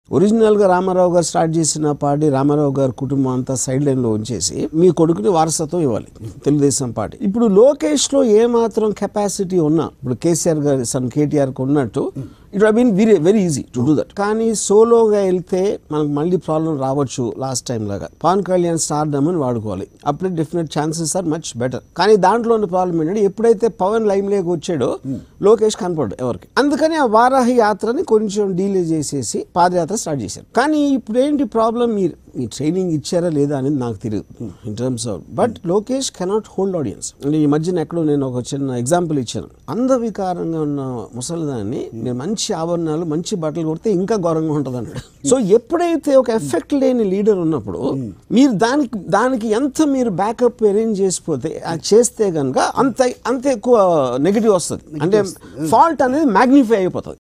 original గా రామారావు గారు start చేసిన పార్టీ రామారావు గారి కుటుంబం అంతా సైడ్ లైన్ లో ఉంచేసి మీ కొడుకుని వారసత్వం ఇవ్వాలి తెలుగుదేశం పార్టీ ఇప్పుడు లోకేష్ లో ఏ మాత్రం కెపాసిటీ ఉన్నా ఇప్పుడు కేసీఆర్ గారి సన్ కేటీఆర్ కు ఉన్నట్టు it been very very easy to do that కానీ సోలోగా వెళ్తే మనకు మళ్ళీ ప్రాబ్లం రావచ్చు లాస్ట్ టైం లాగా పవన్ కళ్యాణ్ స్టార్ డమ్ అని వాడుకోవాలి అప్పుడే definite chances are much better కానీ దాంట్లో ఉన్న ప్రాబ్లం ఏంటంటే ఎప్పుడైతే పవన్ లైమ్ లేక వచ్చాడో లోకేష్ కనపడ్డు ఎవరికి అందుకని ఆ వారాహి యాత్రని కొంచెం డీలే చేసేసి పాదయాత్ర స్టార్ట్ చేశారు కానీ ఇప్పుడు ఏంటి ప్రాబ్లం మీరు మీ ట్రైనింగ్ ఇచ్చారా లేదా అనేది నాకు తెలియదు in terms of but Lokesh cannot hold audience అంటే ఈ మధ్యన ఎక్కడో నేను ఒక చిన్న ఎగ్జాంపుల్ ఇచ్చాను అందవికారంగా ఉన్న ముసలిదాన్ని మీరు మంచి ఆభరణాలు మంచి బట్టలు కొడితే ఇంకా ఘోరంగా ఉంటుంది అన్నాడు సో ఎప్పుడైతే ఒక ఎఫెక్ట్ లేని లీడర్ ఉన్నప్పుడు మీరు దానికి దానికి ఎంత మీరు బ్యాకప్ అరేంజ్ చేసిపోతే అది చేస్తే కనుక అంత అంత ఎక్కువ నెగిటివ్ వస్తుంది అంటే ఫాల్ట్ అనేది మ్యాగ్నిఫై అయిపోతుంది